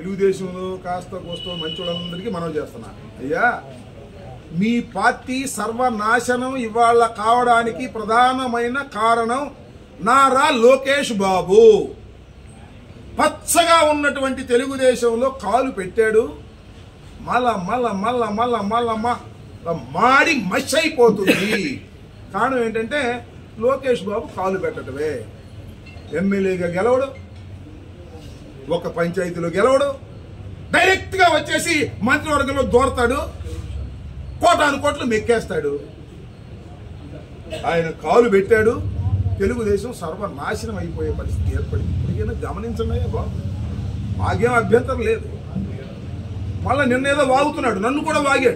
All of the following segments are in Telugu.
తెలుగుదేశంలో కాస్త కోస్తో మంచి వాళ్ళందరికీ మనం చేస్తున్నా అయ్యా మీ పార్టీ సర్వనాశనం ఇవాళ కావడానికి ప్రధానమైన కారణం నారా లోకేష్ బాబు పచ్చగా ఉన్నటువంటి తెలుగుదేశంలో కాలు పెట్టాడు మల మల మల మల మల మ- మాడి మష్ అయిపోతుంది కారణం ఏంటంటే లోకేష్ బాబు కాలు పెట్టడమే ఎమ్మెల్యేగా గెలవడు ఒక పంచాయతీలో గెలవడు డైరెక్ట్ గా వచ్చేసి మంత్రివర్గంలో దూరతాడు కోటాను కోట్లు మెక్కేస్తాడు ఆయన కాలు పెట్టాడు తెలుగుదేశం సర్వనాశనం అయిపోయే పరిస్థితి ఏర్పడింది ఇప్పటికైనా గమనించండి అయ్యా బాబు మాకేం అభ్యంతరం లేదు మళ్ళా నిన్నేదో వాగుతున్నాడు నన్ను కూడా వాగాడు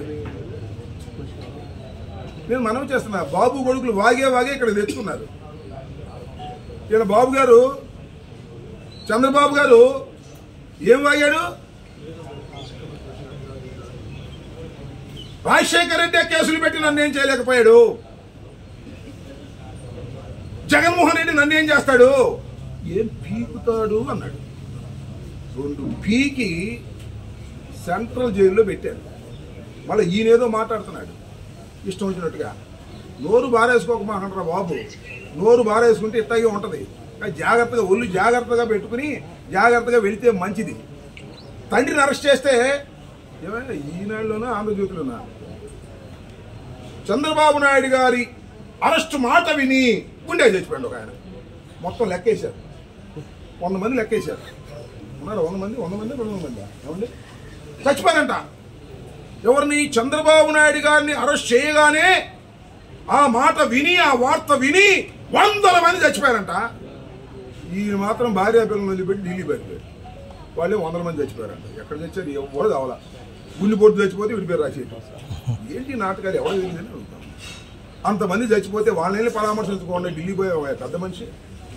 నేను మనవి చేస్తున్నా బాబు కొడుకులు వాగే వాగే ఇక్కడ తెచ్చుకున్నారు ఈయన బాబు గారు చంద్రబాబు గారు ఏం వాగాడు రాజశేఖర రెడ్డి కేసులు పెట్టి నన్ను ఏం చేయలేకపోయాడు జగన్మోహన్ రెడ్డి నన్ను ఏం చేస్తాడు ఏం పీకుతాడు అన్నాడు రెండు పీకి సెంట్రల్ జైల్లో పెట్టారు మళ్ళీ ఈయనేదో మాట్లాడుతున్నాడు ఇష్టం వచ్చినట్టుగా నోరు బారేసుకోకమాకంటారా బాబు నోరు బారేసుకుంటే ఇట్టాగే ఉంటది కానీ జాగ్రత్తగా ఒళ్ళు జాగ్రత్తగా పెట్టుకుని జాగ్రత్తగా వెళితే మంచిది తండ్రిని అరెస్ట్ చేస్తే ఏమైనా ఈనాడులోనా ఆంధ్రజ్యోతిలోనా చంద్రబాబు నాయుడు గారి అరెస్ట్ మాట విని గుండె చచ్చిపోయాడు ఒక ఆయన మొత్తం లెక్కేశారు వంద మంది లెక్కేశారు ఉన్నారు వంద మంది వంద మంది రెండు వందల మంది ఏమండి చచ్చిపోయారంట ఎవరిని చంద్రబాబు నాయుడు గారిని అరెస్ట్ చేయగానే ఆ మాట విని ఆ వార్త విని వందల మంది చచ్చిపోయారంట ఈయన మాత్రం భార్య పిల్లలు వదిలిపెట్టి ఢిల్లీ బయలుదేరారు వాళ్ళే వందల మంది చచ్చిపోయారంట ఎక్కడ చచ్చారు ఎవరు కావాలా గుండె పొట్టు చచ్చిపోతే వీడి పేరు రాసేయటం ఏంటి ఈ నాటకాలు ఎవరు తెలియదని అడుగుతాం అంతమంది చచ్చిపోతే వాళ్ళని పరామర్శించుకోండి ఢిల్లీ పోయే ఒక పెద్ద మనిషి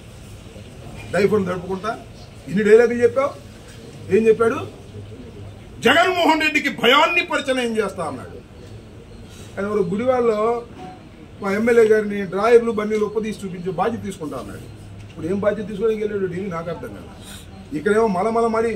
డైఫోన్ తడుపుకుంటా ఇన్ని డైలాగులు చెప్పావు ఏం చెప్పాడు జగన్మోహన్ రెడ్డికి భయాన్ని పరిచయం చేస్తా అన్నాడు ఆయన ఎవరు గుడివాడలో మా ఎమ్మెల్యే గారిని డ్రాయర్లు బండిలు ఉప్పదీసి చూపించి బాధ్యత తీసుకుంటా అన్నాడు ఇప్పుడు ఏం బాధ్యత తీసుకోవడానికి వెళ్ళాడు ఢిల్లీ నాకు అర్థం కాదు ఇక్కడేమో మలమల మడి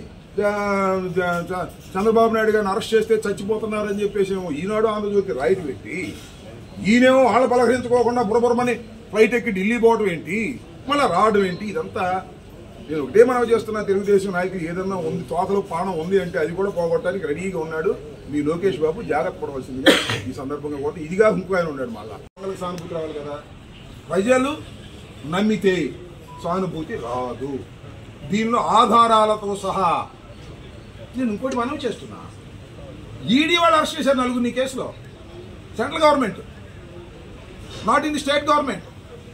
చంద్రబాబు నాయుడు గారిని అరెస్ట్ చేస్తే చచ్చిపోతున్నారని చెప్పేసి ఏమో ఈనాడు ఆంధ్రజ్యోతి రైట్ పెట్టి ఈయనేమో వాళ్ళ పలకరించుకోకుండా బురబురమని ఫ్లైట్ ఎక్కి ఢిల్లీ పోవడం ఏంటి మళ్ళీ రావడం ఏంటి ఇదంతా నేను ఒకటే మనవి చేస్తున్నా తెలుగుదేశం నాయకులు ఏదన్నా ఉంది తోకలో పానం ఉంది అంటే అది కూడా పోగొట్టడానికి రెడీగా ఉన్నాడు మీ లోకేష్ బాబు జాగ్రత్త పడవలసిందిగా ఈ సందర్భంగా కూడా ఇదిగా ఇంకో ఆయన ఉన్నాడు మళ్ళా వాళ్ళకి సానుభూతి రావాలి కదా ప్రజలు నమ్మితే సానుభూతి రాదు దీనిలో ఆధారాలతో సహా నేను ఇంకోటి మనం చేస్తున్నా ఈడీ వాళ్ళు అరెస్ట్ చేశారు నలుగురిని ఈ కేసులో central government not in the state government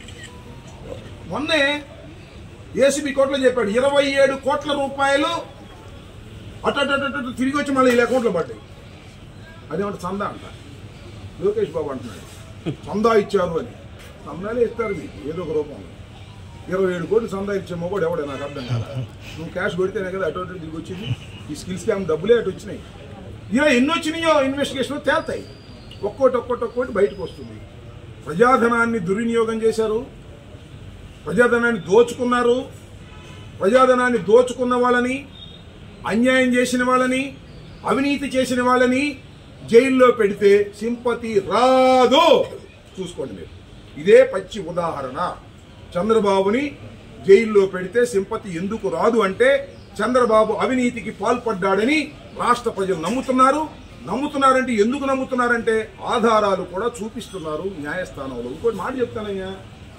మొన్నే ఏసీబీ కోర్టులో చెప్పాడు ఇరవై ఏడు కోట్ల రూపాయలు అటు అటు అటు అటు తిరిగి వచ్చి మళ్ళీ వీళ్ళ అకౌంట్లో పడ్డాయి అదేమంటే చందా అంట లోకేష్ బాబు అంటున్నాడు చందా ఇచ్చారు అని చందాలే ఇస్తారు మీకు ఏదో ఒక రూపంలో ఇరవై ఏడు కోట్లు చందా ఇచ్చే మొగోడు ఎవడే నాకు అర్థం కాదు నువ్వు క్యాష్ కొడితేనే కదా అటు అటు దిగి వచ్చింది ఈ స్కిల్ స్కామ్ డబ్బులే అటు వచ్చినాయి ఇలా ఎన్ని వచ్చినాయో ఇన్వెస్టిగేషన్ తేల్తాయి ఒక్కోటి ఒక్కోటి ఒక్కోటి బయటకు వస్తుంది ప్రజాధనాన్ని దుర్వినియోగం చేశారు ప్రజాధనాన్ని దోచుకున్నారు ప్రజాధనాన్ని దోచుకున్న వాళ్ళని అన్యాయం చేసిన వాళ్ళని అవినీతి చేసిన వాళ్ళని జైల్లో పెడితే సింపతి రాదు చూసుకోండి మీరు ఇదే పచ్చి ఉదాహరణ చంద్రబాబుని జైల్లో పెడితే సింపతి ఎందుకు రాదు అంటే చంద్రబాబు అవినీతికి పాల్పడ్డాడని రాష్ట్ర ప్రజలు నమ్ముతున్నారు నమ్ముతున్నారంటే ఎందుకు నమ్ముతున్నారంటే ఆధారాలు కూడా చూపిస్తున్నారు న్యాయస్థానంలో ఇంకోటి మాట చెప్తానయ్యా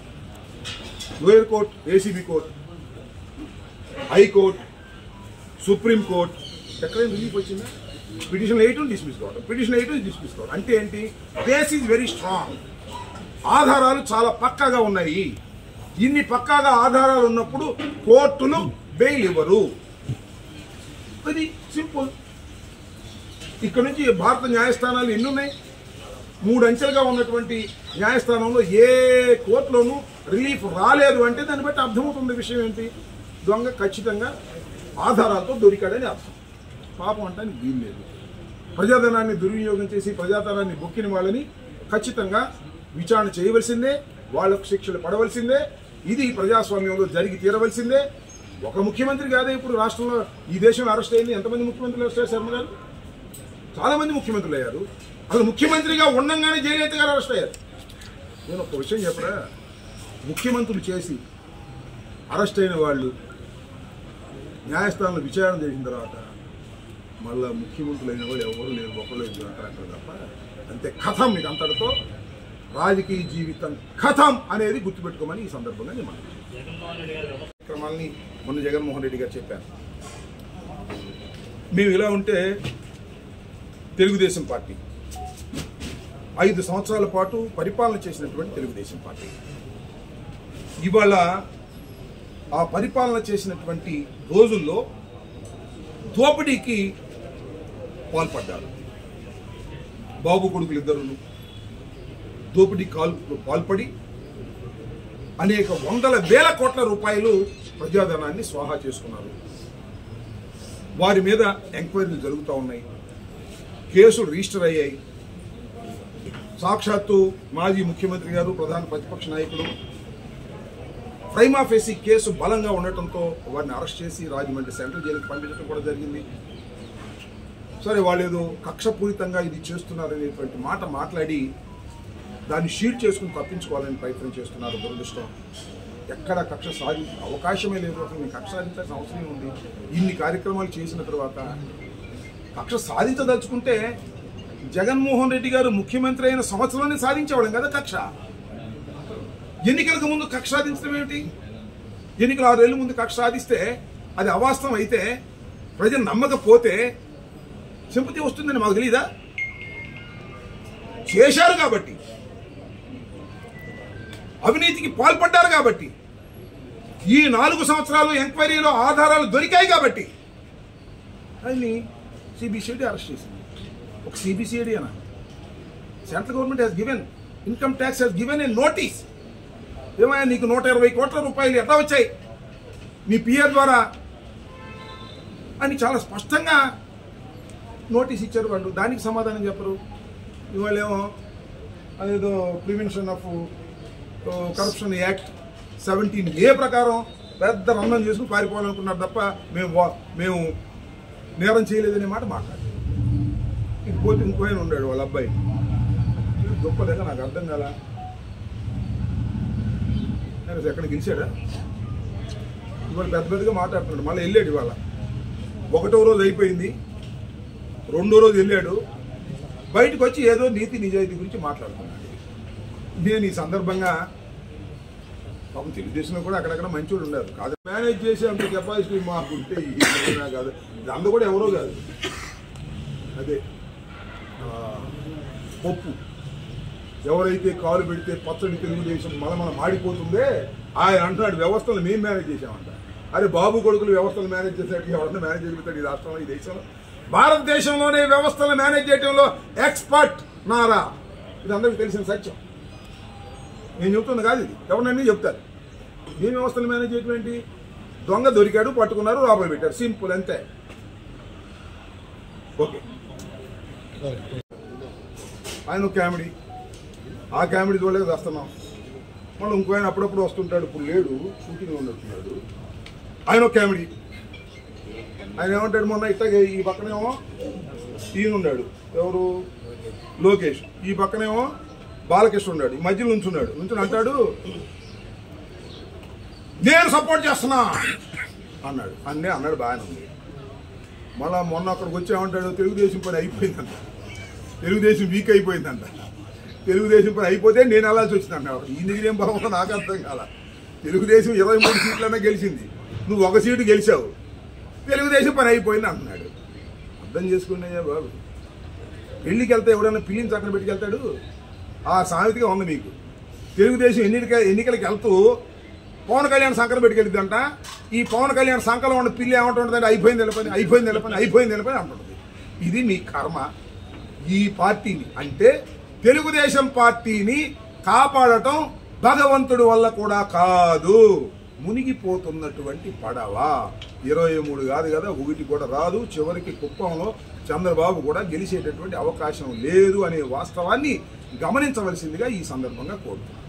lower court ACB court high court supreme court ఎక్కడైనా రిలీఫ్ వచ్చిందా పిటిషన్ ఎయిట్ డిస్మిస్ కావడం పిటిషన్ ఎయిట్ డిస్మిస్ కావడం అంటే ఏంటి బేస్ ఈజ్ వెరీ స్ట్రాంగ్ ఆధారాలు చాలా పక్కాగా ఉన్నాయి ఇన్ని పక్కాగా ఆధారాలు ఉన్నప్పుడు కోర్టులు బెయిల్ ఇవ్వరు అది సింపుల్ ఇక్కడ నుంచి భారత న్యాయస్థానాలు ఎన్ని ఉన్నాయి మూడు అంచెలుగా ఉన్నటువంటి న్యాయస్థానంలో ఏ కోర్టులోనూ రిలీఫ్ రాలేదు అంటే దాన్ని బట్టి అర్థమవుతుంది విషయం ఏంటి దొంగ ఖచ్చితంగా ఆధారాలతో దొరికాడని అర్థం పాపం అంటానికి వీలు లేదు ప్రజాధనాన్ని దుర్వినియోగం చేసి ప్రజాధనాన్ని బొక్కిన వాళ్ళని ఖచ్చితంగా విచారణ చేయవలసిందే వాళ్ళకు శిక్షలు పడవలసిందే ఇది ప్రజాస్వామ్యంలో జరిగి తీరవలసిందే ఒక ముఖ్యమంత్రి కాదే ఇప్పుడు రాష్ట్రంలో ఈ దేశంలో అరెస్ట్ అయింది ఎంతమంది ముఖ్యమంత్రులు అరెస్ట్ అయ్యారు శర్మ గారు చాలా మంది ముఖ్యమంత్రులు అయ్యారు అసలు ముఖ్యమంత్రిగా ఉండంగానే జయలలిత గారు అరెస్ట్ అయ్యారు నేను ఒక విషయం చెప్పరా ముఖ్యమంత్రులు చేసి అరెస్ట్ అయిన వాళ్ళు న్యాయస్థానంలో విచారణ చేసిన తర్వాత మళ్ళా ముఖ్యమంత్రులు అయిన వాళ్ళు ఎవరు లేరు ఒకళ్ళు లేరు అంటారు తప్ప అంతే కథం మీకు అంతటితో రాజకీయ జీవితం కథం అనేది గుర్తుపెట్టుకోమని ఈ సందర్భంగా నేను మనం కార్యక్రమాలని మొన్న జగన్మోహన్ రెడ్డి గారు చెప్పారు మేము ఇలా ఉంటే తెలుగుదేశం పార్టీ ఐదు సంవత్సరాల పాటు పరిపాలన చేసినటువంటి తెలుగుదేశం పార్టీ ఇవాళ ఆ పరిపాలన చేసినటువంటి రోజుల్లో దోపిడీకి పాల్పడ్డారు బాబు కొడుకులు ఇద్దరు దోపిడీ కాల్ పాల్పడి అనేక వందల వేల కోట్ల రూపాయలు ప్రజాధనాన్ని స్వాహా చేసుకున్నారు వారి మీద ఎంక్వైరీలు జరుగుతూ ఉన్నాయి కేసులు రిజిస్టర్ అయ్యాయి సాక్షాత్తు మాజీ ముఖ్యమంత్రి గారు ప్రధాన ప్రతిపక్ష నాయకులు ప్రైమాఫేసి కేసు బలంగా ఉండటంతో వారిని అరెస్ట్ చేసి రాజమండ్రి సెంట్రల్ జైలుకి పంపించడం కూడా జరిగింది సరే వాళ్ళు ఏదో కక్షపూరితంగా ఇది చేస్తున్నారనేటువంటి మాట మాట్లాడి దాన్ని షీట్ చేసుకుని తప్పించుకోవాలని ప్రయత్నం చేస్తున్నారు దురదృష్టం ఎక్కడ కక్ష సాధించే అవకాశమే లేదు అసలు నేను కక్ష సాధించాల్సిన అవసరం ఉంది ఇన్ని కార్యక్రమాలు చేసిన తర్వాత కక్ష సాధించదలుచుకుంటే జగన్మోహన్ రెడ్డి గారు ముఖ్యమంత్రి అయిన సంవత్సరాన్ని సాధించేవాళ్ళం కదా కక్ష ఎన్నికలకు ముందు కక్ష సాధించడం ఏమిటి ఎన్నికలు ఆరేళ్ళ ముందు కక్ష సాధిస్తే అది అవాస్తవం అయితే ప్రజలు నమ్మకపోతే సింపతి వస్తుందని మాకు తెలియదా చేశారు కాబట్టి అవినీతికి పాల్పడ్డారు కాబట్టి ఈ నాలుగు సంవత్సరాలు ఎంక్వైరీలో ఆధారాలు దొరికాయి కాబట్టి ఆయన్ని సిబిసిఐడి అరెస్ట్ చేసింది ఒక సిబిసిఐడి అన్న central government has given income tax has given a notice ఏమయ్యా నీకు నూట ఇరవై కోట్ల రూపాయలు ఎట్లా వచ్చాయి నీ పిఆర్ ద్వారా అని చాలా స్పష్టంగా నోటీస్ ఇచ్చారు వాళ్ళు దానికి సమాధానం చెప్పరు ఇవాళేమో అదేదో prevention of corruption act seventeen A ప్రకారం పెద్ద రంధం చేసుకుని పారిపోవాలనుకున్నారు తప్ప మేము వా- మేము నేరం చేయలేదనే మాట మాట్లాడారు ఇంక పోతే ఇంకో ఆయన ఉన్నాడు వాళ్ళ అబ్బాయి గొప్పలేక నాకు అర్థం కాల ఆయన అసలు ఎక్కడ గెలిచాడా ఇవాళ పెద్ద పెద్దగా మాట్లాడుతున్నాడు మళ్ళీ వెళ్ళాడు ఇవాళ ఒకటో రోజు అయిపోయింది రెండో రోజు వెళ్ళాడు బయటకు వచ్చి ఏదో నీతి నిజాయితీ గురించి మాట్లాడుతున్నాడు నేను ఈ సందర్భంగా పాపం తెలుగుదేశంలో కూడా అక్కడక్కడ మంచోళ్ళు ఉన్నారు కాదు మేనేజ్ చేసే అంత కెపాసిటీ మాకుంటే ఈ విధంగా కాదు ఇది అందు కూడా ఎవరో కాదు అదే ఆ, పప్పు ఎవరైతే కాలు పెడితే పచ్చడి తెలుగుదేశం మలమల మాడిపోతుందే ఆయన అంటున్నాడు వ్యవస్థలు మేము మేనేజ్ చేసామంట అరే బాబు కొడుకులు వ్యవస్థలు మేనేజ్ చేసేట్టు ఎవరన్నా మేనేజ్ చేయగలుగుతాడు ఈ రాష్ట్రంలో ఈ దేశంలో భారతదేశంలోనే వ్యవస్థలు మేనేజ్ చేయడంలో ఎక్స్పర్ట్ నారా ఇది అందరికీ తెలిసిన సత్యం నేను చెప్తున్నా కాదు ఇది ఎవరినన్నీ చెప్తారు ఏ వ్యవస్థలు మేనేజ్ చేయటం ఏంటి దొంగ దొరికాడు పట్టుకున్నారు లోపల పెట్టారు సింపుల్ అంతే ఓకే ఆయన ఒక కామెడీ ఆ కామెడీ చూడలేక వస్తున్నాం మళ్ళీ ఇంకో ఆయన అప్పుడప్పుడు వస్తుంటాడు ఇప్పుడు లేడు షూటింగ్ ఉన్నట్టున్నాడు ఆయన ఒక కామెడీ ఆయన ఏమంటాడు మొన్న ఇట్లాగే ఈ పక్కనేమో ఈయన ఉన్నాడు ఎవరు లోకేష్ ఈ పక్కనేమో బాలకృష్ణ ఉన్నాడు ఈ మధ్యలో నుంచున్నాడు నుంచుని అంటాడు నేను సపోర్ట్ చేస్తున్నా అన్నాడు అన్నీ అన్నాడు బాగానే ఉంది మళ్ళా మొన్న అక్కడికి వచ్చి ఏమంటాడు తెలుగుదేశం పని అయిపోయిందంట తెలుగుదేశం వీక్ అయిపోయిందంట తెలుగుదేశం పని అయిపోతే నేను వెళ్ళాల్సి వచ్చిందంట ఈ దగ్గర ఏం బాగుందో నాకు అర్థం కాల తెలుగుదేశం ఇరవై మూడు సీట్లన్నా గెలిచింది నువ్వు ఒక సీటు గెలిచావు తెలుగుదేశం పని అయిపోయింది అంటున్నాడు అర్థం చేసుకున్నాయా బాబు పెళ్లికి వెళ్తే ఎవడన్నా పిల్లిని చక్కన పెట్టుకెళ్తాడు ఆ సామెతగా ఉంది మీకు తెలుగుదేశం ఎన్నిక ఎన్నికలకి వెళ్తూ పవన్ కళ్యాణ్ సంకర పెట్టుకెళ్ళిద్దంట ఈ పవన్ కళ్యాణ్ సంకలం ఉన్న పిల్లి ఏమంటుంటుందంటే అయిపోయింది నిలపని అయిపోయింది నిలపని అయిపోయింది నిలపని అంటుంది ఇది మీ కర్మ ఈ పార్టీని అంటే తెలుగుదేశం పార్టీని కాపాడటం భగవంతుడి వల్ల కూడా కాదు మునిగిపోతున్నటువంటి పడవ ఇరవై మూడు కాదు కదా ఒకటి కూడా రాదు చివరికి కుప్పంలో చంద్రబాబు కూడా గెలిచేటటువంటి అవకాశం లేదు అనే వాస్తవాన్ని గమనించవలసిందిగా ఈ సందర్భంగా కోరుతున్నాను